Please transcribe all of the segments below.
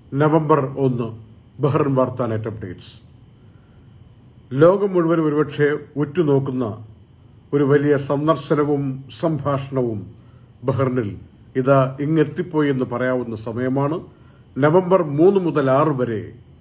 November ഒന്ന് Bahrain വാർത്താ net updates ലോകം മുഴുവൻ ഒരുപക്ഷെ ഉറ്റുനോക്കുന്ന ഒരു വലിയ സന്ദർശനവും സംഭാഷണവും ബഹ്റിനിൽ ഇതാ ഇങ്ങെത്തിപ്പോയി എന്ന് പറയാവുന്ന സമയമാണ് നവംബർ മൂന്ന് മുതൽ ആറ് വരെ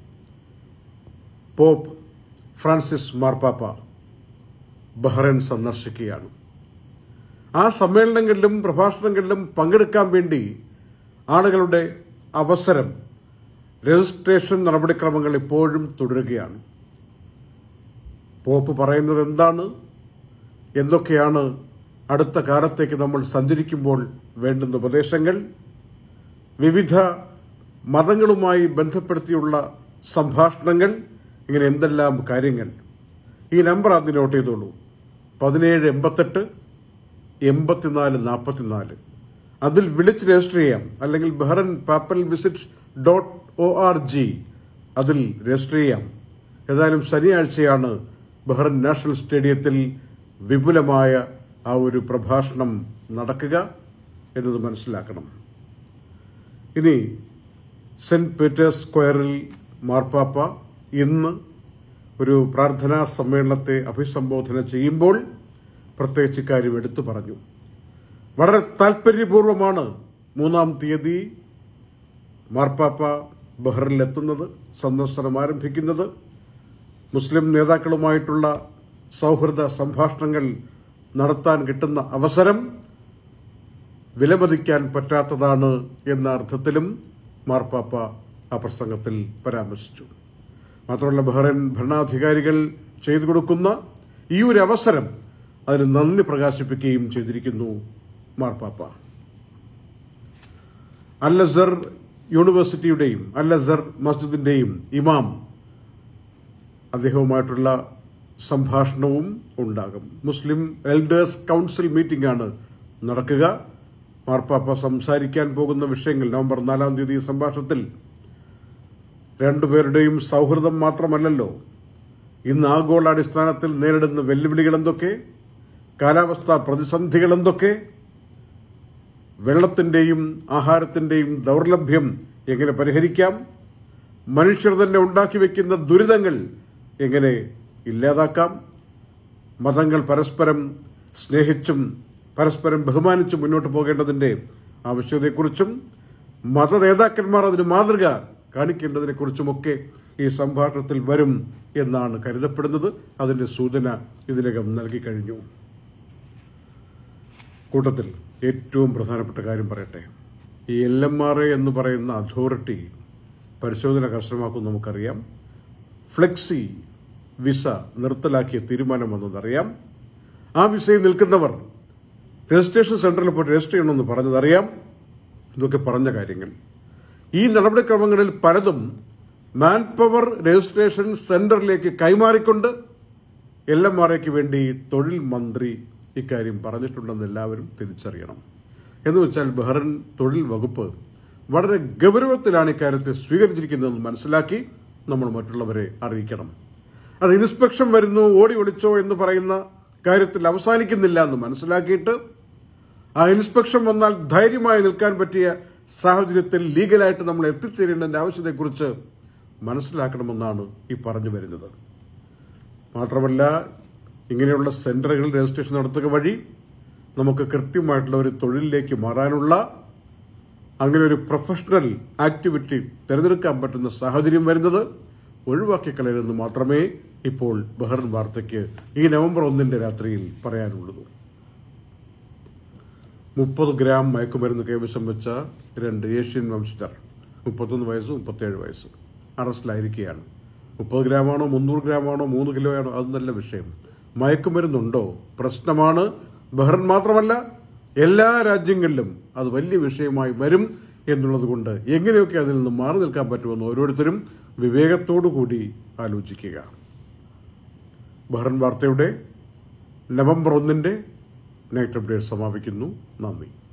പോപ്പ് ഫ്രാൻസിസ് മാർപ്പാപ്പ ബഹ്റൈൻ സന്ദർശിക്കുകയാണ് ആ സമ്മേളനങ്ങളിലും പ്രഭാഷണങ്ങളിലും പങ്കെടുക്കാൻ വേണ്ടി ആളുകളുടെ അവസരം രജിസ്ട്രേഷൻ നടപടിക്രമങ്ങൾ ഇപ്പോഴും തുടരുകയാണ് പോപ്പ് പറയുന്നത് എന്താണ് എന്തൊക്കെയാണ് അടുത്ത കാലത്തേക്ക് നമ്മൾ സഞ്ചരിക്കുമ്പോൾ വേണ്ടുന്ന ഉപദേശങ്ങൾ വിവിധ മതങ്ങളുമായി ബന്ധപ്പെടുത്തിയുള്ള സംഭാഷണങ്ങൾ ഇങ്ങനെ എന്തെല്ലാം കാര്യങ്ങൾ ഈ നമ്പർ ആദ്യം നോട്ട് ചെയ്തോളൂ പതിനേഴ് എൺപത്തെട്ട് എൺപത്തിനാല് നാൽപ്പത്തിനാല് അതിൽ വിളിച്ച് രജിസ്റ്റർ ചെയ്യാം അല്ലെങ്കിൽ Bahrain papal visit dot O R G അതിൽ രജിസ്റ്റർ ചെയ്യാം ഏതായാലും ശനിയാഴ്ചയാണ് ബഹ്റൻ നാഷണൽ സ്റ്റേഡിയത്തിൽ വിപുലമായ ആ ഒരു പ്രഭാഷണം നടക്കുക എന്നത് മനസ്സിലാക്കണം ഇനി സെന്റ് പീറ്റേഴ്സ് സ്ക്വയറിൽ മാർപ്പാപ്പ ഇന്ന് ഒരു പ്രാർത്ഥനാ സമ്മേളനത്തെ അഭിസംബോധന ചെയ്യുമ്പോൾ പ്രത്യേകിച്ച് കാര്യം എടുത്തു പറഞ്ഞു വളരെ താൽപര്യപൂർവമാണ് മൂന്നാം തീയതി മാർപ്പാപ്പ ബഹ്റിലെത്തുന്നത് സന്ദർശനം ആരംഭിക്കുന്നത് മുസ്ലിം നേതാക്കളുമായിട്ടുള്ള സൗഹൃദ സംഭാഷണങ്ങൾ നടത്താൻ കിട്ടുന്ന അവസരം വിലമതിക്കാൻ പറ്റാത്തതാണ് എന്ന അർത്ഥത്തിലും മാർപ്പാപ്പ ആ പ്രസംഗത്തിൽ പരാമർശിച്ചു മാത്രമല്ല ബഹ്റൈൻ ഭരണാധികാരികൾ ചെയ്തു കൊടുക്കുന്ന ഈ ഒരു അവസരം അതിന് നന്ദി പ്രകാശിപ്പിക്കുകയും ചെയ്തിരിക്കുന്നു മാർപ്പാപ്പ അൽ അസർ യൂണിവേഴ്സിറ്റിയുടെയും അൽ അസർ മസ്ജിദിന്റെയും ഇമാം അദ്ദേഹവുമായിട്ടുള്ള സംഭാഷണവും ഉണ്ടാകും മുസ്ലിം എൽഡേഴ്സ് കൌൺസിൽ മീറ്റിംഗ് ആണ് നടക്കുക മാർപ്പാപ്പ സംസാരിക്കാൻ പോകുന്ന വിഷയങ്ങൾ നവംബർ നാലാം തീയതി സംഭാഷണത്തിൽ രണ്ടുപേരുടെയും സൗഹൃദം മാത്രമല്ലല്ലോ ഇന്ന് ആഗോളാടിസ്ഥാനത്തിൽ നേരിടുന്ന വെല്ലുവിളികൾ എന്തൊക്കെ കാലാവസ്ഥാ പ്രതിസന്ധികൾ എന്തൊക്കെ വെള്ളത്തിന്റെയും ആഹാരത്തിന്റെയും ദൗർലഭ്യം എങ്ങനെ പരിഹരിക്കാം മനുഷ്യർ തന്നെ ഉണ്ടാക്കി വെക്കുന്ന ദുരിതങ്ങൾ എങ്ങനെ ഇല്ലാതാക്കാം മതങ്ങൾ പരസ്പരം സ്നേഹിച്ചും പരസ്പരം ബഹുമാനിച്ചും മുന്നോട്ട് പോകേണ്ടതിന്റെ ആവശ്യകതയെക്കുറിച്ചും മത നേതാക്കന്മാർ അതിന് മാതൃക കാണിക്കേണ്ടതിനെക്കുറിച്ചുമൊക്കെ ഈ സംഭാഷണത്തിൽ വരും എന്നാണ് കരുതപ്പെടുന്നത് അതിന്റെ സൂചന ഇതിനകം നൽകി കഴിഞ്ഞു കൂട്ടത്തിൽ ഏറ്റവും പ്രധാനപ്പെട്ട കാര്യം പറയട്ടെ ഈ എൽ എം ആർ എ എന്ന് പറയുന്ന അതോറിറ്റി പരിശോധന കർശനമാക്കും നമുക്കറിയാം ഫ്ലെക്സി വിസ നിർത്തലാക്കിയ തീരുമാനം വന്നതറിയാം ആ വിസയിൽ നിൽക്കുന്നവർ രജിസ്ട്രേഷൻ സെന്ററിൽ പോയി രജിസ്റ്റർ ചെയ്യണമെന്ന് പറഞ്ഞതറിയാം ഇതൊക്കെ പറഞ്ഞ കാര്യങ്ങൾ ഈ നടപടിക്രമങ്ങളിൽ പലതും മാൻ പവർ രജിസ്ട്രേഷൻ സെന്ററിലേക്ക് കൈമാറിക്കൊണ്ട് എൽ എം ആർ എക്ക് വേണ്ടി തൊഴിൽ മന്ത്രി ഇക്കാര്യം പറഞ്ഞിട്ടുണ്ടെന്ന് എല്ലാവരും തിരിച്ചറിയണം എന്ന് വെച്ചാൽ ബഹ്റൻ തൊഴിൽ വകുപ്പ് വളരെ ഗൗരവത്തിലാണ് ഇക്കാര്യത്തെ സ്വീകരിച്ചിരിക്കുന്നതെന്ന് മനസ്സിലാക്കി നമ്മൾ മറ്റുള്ളവരെ അറിയിക്കണം അത് ഇൻസ്പെക്ഷൻ വരുന്നു ഓടി ഒളിച്ചോ എന്ന് പറയുന്ന കാര്യത്തിൽ അവസാനിക്കുന്നില്ല എന്ന് മനസ്സിലാക്കിയിട്ട് ആ ഇൻസ്പെക്ഷൻ വന്നാൽ ധൈര്യമായി നിൽക്കാൻ പറ്റിയ സാഹചര്യത്തിൽ ലീഗലായിട്ട് നമ്മൾ എത്തിച്ചേരേണ്ടതിന്റെ ആവശ്യത്തെക്കുറിച്ച് മനസ്സിലാക്കണമെന്നാണ് ഈ പറഞ്ഞു വരുന്നത് മാത്രമല്ല ഇങ്ങനെയുള്ള സെന്ററുകളിൽ രജിസ്ട്രേഷൻ നടത്തുക വഴി നമുക്ക് കൃത്യമായിട്ടുള്ള ഒരു തൊഴിലിലേക്ക് മാറാനുള്ള അങ്ങനെ ഒരു പ്രൊഫഷണൽ ആക്ടിവിറ്റി തിരഞ്ഞെടുക്കാൻ പറ്റുന്ന സാഹചര്യം വരുന്നത് ഒഴിവാക്കി കളയരുതെന്ന് മാത്രമേ ഇപ്പോൾ ബഹ്റൻ വാർത്തയ്ക്ക് ഈ നവംബർ ഒന്നിന്റെ രാത്രിയിൽ പറയാനുള്ളൂ മുപ്പത് ഗ്രാം മയക്കുമരുന്ന് കൈവശം വെച്ച രണ്ട് ഏഷ്യൻ വംശജർ മുപ്പത്തൊന്ന് വയസ്സ് മുപ്പത്തേഴ് വയസ്സ് അറസ്റ്റിലായിരിക്കുകയാണ് മുപ്പത് ഗ്രാമാണോ മുന്നൂറ് ഗ്രാമാണോ മൂന്ന് കിലോയാണോ അത് നല്ല വിഷയം മയക്കുമരുന്നുണ്ടോ പ്രശ്നമാണ് ബഹ്റൻ മാത്രമല്ല എല്ലാ രാജ്യങ്ങളിലും അത് വലിയ വിഷയമായി വരും എന്നുള്ളത് കൊണ്ട് എങ്ങനെയൊക്കെ അതിൽ നിന്ന് മാറി നിൽക്കാൻ പറ്റുമെന്ന് ഓരോരുത്തരും വിവേകത്തോടു കൂടി ആലോചിക്കുക ബഹ്റൻ വാർത്തയുടെ നവംബർ ഒന്നിന്റെ നൈറ്റ് അപ്ഡേറ്റ് സമാപിക്കുന്നു നന്ദി